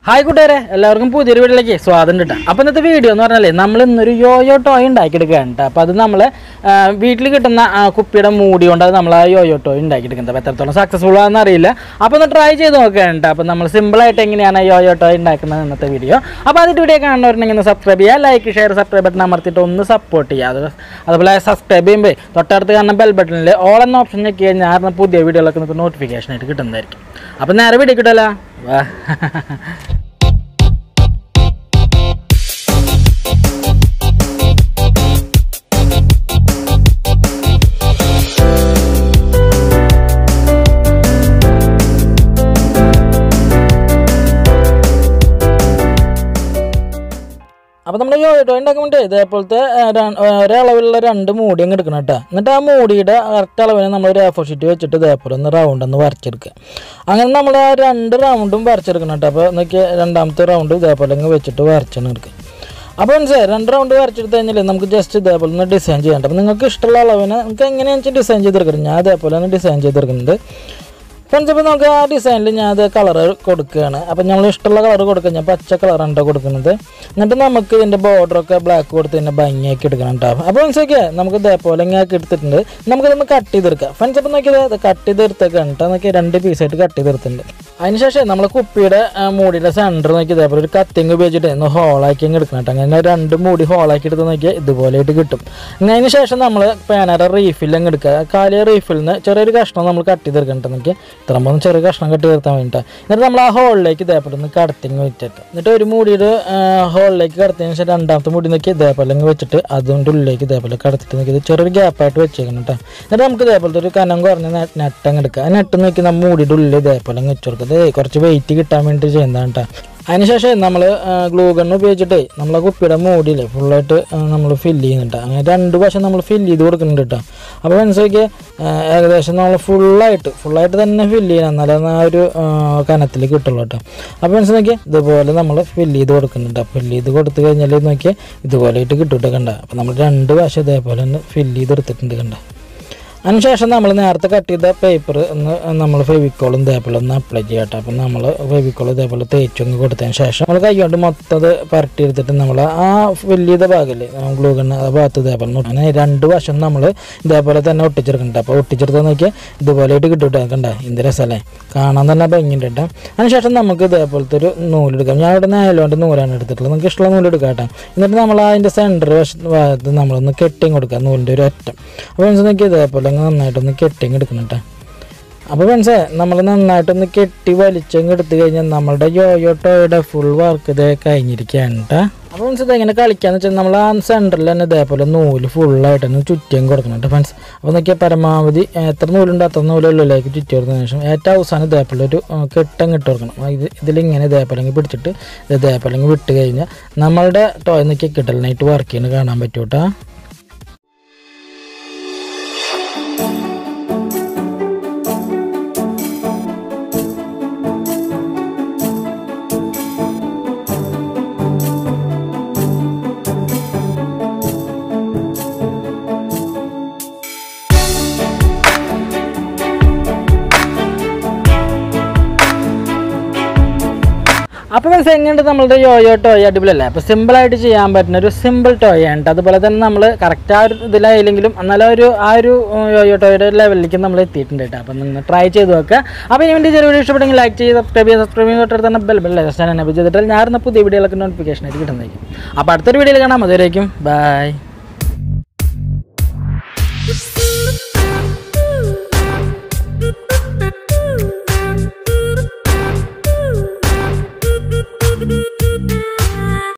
hi കൂട്ടുകാരെ എല്ലാവർക്കും പുതിയൊരു വീട്ടിലേക്ക് സ്വാഗതം കിട്ടാം അപ്പോൾ ഇന്നത്തെ വീഡിയോ എന്ന് പറഞ്ഞാലേ നമ്മൾ ഇന്നൊരു യോയോ ടോയ് ഉണ്ടാക്കിയെടുക്കുകയാണ് കേട്ടോ അപ്പോൾ അത് നമ്മൾ വീട്ടിൽ കിട്ടുന്ന ആ, കുപ്പിയുടെ മൂടി കൊണ്ട് അത് നമ്മൾ ആ യോയോ ടോയ് ഉണ്ടാക്കിയെടുക്കുന്നത് അപ്പോൾ എത്രത്തോളം സക്സസ്ഫുൾ ആണെന്ന് അറിയില്ല അപ്പോൾ ഒന്ന് ട്രൈ ചെയ്ത് നോക്കുകയാണ് കേട്ടോ അപ്പോൾ നമ്മൾ സിമ്പിളായിട്ട് എങ്ങനെയാണ് ആ യോയോ ടോയ് ഉണ്ടാക്കുന്നത് ഇന്നത്തെ വീഡിയോ അപ്പോൾ അതിൻ്റെ വീഡിയോ കാണുന്നവരുണ്ടെങ്കിൽ ഒന്ന് സബ്സ്ക്രൈബ് ചെയ്യുക ലൈക്ക് ഷെയർ സബ്സ്ക്രൈബ് ബട്ടൺ അമർത്തിയിട്ട് ഒന്ന് സപ്പോർട്ട് ചെയ്യുക അത് അതുപോലെ സബ്സ്ക്രൈബ് ചെയ്യുമ്പോൾ തൊട്ടടുത്ത് കാണുന്ന ബെൽ ബട്ടണിൽ ഓൾ എന്ന ഓപ്ഷൻ ഞെക്കി കഴിഞ്ഞാൽ ഞാൻ പുതിയ വീഡിയോകളൊക്കെ നിങ്ങൾക്ക് നോട്ടിഫിക്കേഷൻ ആയിട്ട് കിട്ടുന്നതായിരിക്കും അപ്പോൾ നേരെ വീഡിയോ കിട്ടല്ലോ വാ അപ്പോൾ നമ്മൾ യോട്ടോ ഉണ്ടാക്കാൻ വേണ്ടി ഇതേപോലത്തെ ആ, ര- ആ, ഒരളവിലുള്ള രണ്ട് മൂടി അങ്ങ് എടുക്കണം കേട്ടോ എന്നിട്ട് ആ മൂടിയുടെ കറക്റ്റ് അളവിന് നമ്മൾ ഒരു എഫോ ഷീറ്റ് വെച്ചിട്ട് ഇതേപോലെ ഒന്ന് റൗണ്ട് ഒന്ന് വരച്ചെടുക്കുക അങ്ങനെ നമ്മൾ ആ രണ്ട് റൗണ്ടും വരച്ചെടുക്കണം കേട്ടോ അപ്പോൾ നോക്കി രണ്ടാമത്തെ റൗണ്ട് ഇതേപോലെ അങ്ങ് വെച്ചിട്ട് വരച്ചാണ് എടുക്കുക അപ്പോൾ മനസ്സിലായി രണ്ട് റൗണ്ട് വരച്ചെടുത്ത് കഴിഞ്ഞാൽ നമുക്ക് ജസ്റ്റ് ഇതേപോലെ ഒന്ന് ഡിസൈൻ ചെയ്യാം അപ്പോൾ നിങ്ങൾക്ക് ഇഷ്ടമുള്ള അളവിന് നിങ്ങൾക്ക് എങ്ങനെയാണെന്ന് വെച്ചാൽ ഡിസൈൻ ചെയ്തെടുക്കണം ഞാൻ അതേപോലെ തന്നെ ഡിസൈൻ ചെയ്തെടുക്കുന്നുണ്ട് ഫ്രണ്ട്സ് ഇപ്പോൾ നമുക്ക് ആ ഡിസൈനിൽ ഞാൻ അത് കളർ കൊടുക്കുകയാണ് അപ്പം നമ്മൾ ഇഷ്ടമുള്ള കളർ കൊടുക്കുക ഞാൻ പച്ച കളറാണ് കേട്ടോ കൊടുക്കുന്നത് എന്നിട്ട് നമുക്ക് ഇതിൻ്റെ ബോർഡറൊക്കെ ബ്ലാക്ക് കൊടുത്ത് തന്നെ ഭംഗിയാക്കി എടുക്കണം കേട്ടോ അപ്പോൾ മനസ്സിലാക്കിയേ നമുക്ക് ഇതേപോലെ ഇങ്ങനെ ആക്കി എടുത്തിട്ടുണ്ട് നമുക്കിതൊന്ന് കട്ട് ചെയ്തെടുക്കാം ഫ്രണ്ട്സ് അപ്പോൾ നോക്കിയത് കട്ട് ചെയ്തെടുത്തേക്കാണ് കേട്ടോ നോക്കി രണ്ട് പീസായിട്ട് കട്ട് ചെയ്തെടുത്തിട്ടുണ്ട് അതിനുശേഷം നമ്മൾ കുപ്പിയുടെ ആ, മൂടിയുടെ സെൻറ്റർ നോക്കി ഇതേപോലെ ഒരു കത്തിങ് ഉപയോഗിച്ചിട്ട് ഒന്ന് ഹോളാക്കി അങ്ങ് എടുക്കണം കേട്ടോ അങ്ങനെ രണ്ട് മൂടി ഹോളാക്കി എടുത്ത് നോക്കിയാൽ ഇതുപോലെയായിട്ട് കിട്ടും ഇനി അതിന് ശേഷം നമ്മൾ പേനയുടെ റീഫിൽ അങ്ങ് എടുക്കുക കാലിയ റീഫിൽ നിന്ന് ചെറിയൊരു കഷ്ണം നമ്മൾ കട്ട് ചെയ്തെടുക്കണം കേട്ടോ നോക്കി ഇത്ര മൂന്ന് ചെറിയ കഷ്ണം കട്ട് ചെയ്തെടുത്താൽ വേണ്ടിയിട്ട് എന്നിട്ട് നമ്മൾ ആ ഹോളിലേക്ക് ഇതേപോലെ ഒന്ന് കടത്തിങ് വെച്ചേക്കാം എന്നിട്ട് ഒരു മൂടിയുടെ ഹോളിലേക്ക് കടത്തിയതിന് ശേഷം രണ്ടാമത്തെ മുടി നോക്കി ഇതേപോലെ അങ്ങ് വെച്ചിട്ട് അതിൻ്റെ ഉള്ളിലേക്ക് ഇതേപോലെ കടത്തിട്ട് നോക്കി ഇത് ചെറിയൊരു ഗ്യാപ്പായിട്ട് വെച്ചേക്കണം കേട്ടോ എന്നിട്ട് നമുക്ക് ഇതേപോലത്തെ ഒരു കനം കുറഞ്ഞ നെറ്റ് അങ്ങ് എടുക്കുക ആ നെറ്റ് നോക്കി നമ്മൾ മൂടിയുടെ ഉള്ളിൽ ഇതേപോലെ അങ്ങ് വെച്ച് കൊടുക്കുക ഇത് കുറച്ച് വെയിറ്റ് കിട്ടാൻ വേണ്ടി ചെയ്യുന്നതാണ് കേട്ടോ അതിനുശേഷം നമ്മൾ ഗ്ലൂ ഗണ്ണ് ഉപയോഗിച്ചിട്ട് നമ്മളെ കുപ്പിയുടെ മൂടിയില്ലേ ഫുള്ളായിട്ട് നമ്മൾ ഫില്ല് ചെയ്യുന്നുണ്ട് അങ്ങനെ രണ്ട് വശം നമ്മൾ ഫില്ല് ചെയ്ത് കൊടുക്കുന്നുണ്ട് കേട്ടോ അപ്പോൾ മനസ്സിലാക്കി ഏകദേശം നമ്മൾ ഫുള്ളായിട്ട് ഫുള്ളായിട്ട് തന്നെ ഫില്ല് ചെയ്യണം എന്നാലേ ആ ഒരു കനത്തിൽ കിട്ടുള്ളൂ കേട്ടോ അപ്പോൾ മനസ്സിലാക്കി ഇതുപോലെ നമ്മൾ ഫില്ല് ചെയ്ത് കൊടുക്കുന്നുണ്ട് ഫില്ല് ചെയ്ത് കൊടുത്തു കഴിഞ്ഞാൽ നോക്കിയാൽ ഇതുപോലെയായിട്ട് കിട്ടും കേട്ടോ കണ്ട അപ്പോൾ നമ്മൾ രണ്ട് വശം ഇതേപോലെ തന്നെ ഫില്ല് ചെയ്ത് എടുത്തിട്ടുണ്ട് കണ്ട അതിനുശേഷം നമ്മൾ നേരത്തെ കട്ട് ചെയ്ത പേപ്പർ ഒന്ന് നമ്മൾ ഫെവിക്കോളും ഇതേപോലെ ഒന്ന് അപ്ലൈ ചെയ്യാം കേട്ടോ അപ്പം നമ്മൾ ഫെവിക്കോൾ ഇതേപോലെ തേച്ചൊന്ന് കൊടുത്തതിന് ശേഷം നമ്മൾ കൈ കൊണ്ട് മൊത്തം അത് പരട്ടി എടുത്തിട്ട് നമ്മൾ ആ വലിയ ഭാഗമില്ലേ ഗ്ലൂ ഗണ്ണ് ആ ഭാഗത്ത് ഇതേപോലെ ഒന്ന് അങ്ങനെ രണ്ട് വശം നമ്മൾ ഇതേപോലെ തന്നെ ഒട്ടിച്ചെടുക്കുന്നുണ്ട് അപ്പോൾ ഒട്ടിച്ചെടുത്ത് നോക്കിയാൽ ഇതുപോലെയായിട്ട് കിട്ടും കേട്ടോ കണ്ട എന്ത് രസമല്ലേ കാണാൻ തന്നെ ഭംഗിയുണ്ട് കേട്ടോ അതിനുശേഷം നമുക്ക് ഇതേപോലത്തെ ഒരു നൂലെടുക്കാം ഞാൻ ഇവിടെ നൈലോൻ്റെ നൂലാണ് എടുത്തിട്ടുള്ളത് നമുക്ക് ഇഷ്ടമുള്ള നൂല് എടുക്കാം കേട്ടോ എന്നിട്ട് നമ്മൾ അതിൻ്റെ സെൻറ്റർ വശത്ത് ഭാഗത്ത് നമ്മളൊന്ന് കെട്ടിങ് കൊടുക്കുക നൂലിൻ്റെ ഒരു അറ്റം അപ്പോൾ മനസ്സിൽ നോക്കി ഇതേപോലെ അങ്ങ് നന്നായിട്ടൊന്ന് കെട്ടിങ് എടുക്കണം കേട്ടോ അപ്പോൾ മനസ്സേ നമ്മൾ നന്നായിട്ടൊന്ന് കെട്ടി വലിച്ചങ്ങ് എടുത്തു കഴിഞ്ഞാൽ നമ്മളുടെ യോയോ ടോയുടെ ഫുൾ വർക്ക് ഇതേ കഴിഞ്ഞിരിക്കുകയാണ് കേട്ടോ അപ്പോൾ ഫ്രണ്ട്സ് ഇതെങ്ങനെ കളിക്കാന്ന് വെച്ചാൽ നമ്മൾ ആ സെൻറ്ററിൽ തന്നെ ഇതേപോലെ നൂല് ഫുള്ളായിട്ട് തന്നെ ചുറ്റിയും കൊടുക്കണം കേട്ടോ ഫ്രണ്ട്സ് അപ്പോൾ നോക്കിയാൽ പരമാവധി എത്ര നൂലുണ്ട് അത്ര നൂലുള്ളിലേക്ക് ചുറ്റി കൊടുത്തതിന് ശേഷം ഏറ്റവും അവസാനം ഇതേപോലെ ഒരു ആ, കെട്ടങ്ങ് ഇട്ട് കൊടുക്കണം ആ, ഇത് ഇതിലിങ്ങനെ ഇതേപോലെ അങ്ങ് പിടിച്ചിട്ട് ഇത് ഇതേപോലെ അങ്ങ് വിട്ട് കഴിഞ്ഞാൽ നമ്മളുടെ ടോയ് നോക്കി കിട്ടലിനായിട്ട് വർക്ക് ചെയ്യുന്നത് കാണാൻ പറ്റും കേട്ടോ അപ്പോൾ മനസ്സിൽ എങ്ങനെയുണ്ട് നമ്മളുടെ യോയോ ടോയ് അടിപൊളിയല്ലേ അപ്പോൾ സിമ്പിളായിട്ട് ചെയ്യാൻ പറ്റുന്ന ഒരു സിമ്പിൾ ടോയ് ആണ് അതുപോലെ തന്നെ നമ്മൾ കറക്റ്റ് ആ ഒരു ഇതിലായില്ലെങ്കിലും എന്നാലും ഒരു ആ ഒരു യോയോ ടോയുടെ ലെവലിലേക്ക് നമ്മൾ എത്തിയിട്ടുണ്ട് കേട്ടോ അപ്പോൾ നിങ്ങൾ ട്രൈ ചെയ്ത് നോക്കുക അപ്പോൾ ഇനി വേണ്ടി ചെറിയ വീഡിയോ ഇഷ്ടപ്പെട്ടെങ്കിൽ ലൈക്ക് ചെയ്ത് സബ്സ്ക്രൈബ് ചെയ്ത് സബ്സ്ക്രൈബ് ചെയ്ത് തൊട്ടടുത്ത് തന്നെ ബെൽ ബെൽ ചാനൽ എന്നെ ചെയ്തിട്ട് ഞാൻ പുതിയ വീഡിയോകളൊക്കെ നോട്ടിഫിക്കേഷൻ ആയിട്ട് കിട്ടുന്നതായിരിക്കും അപ്പോൾ അടുത്തൊരു വീഡിയോയിൽ കാണാം അതുവരേക്കും ബൈ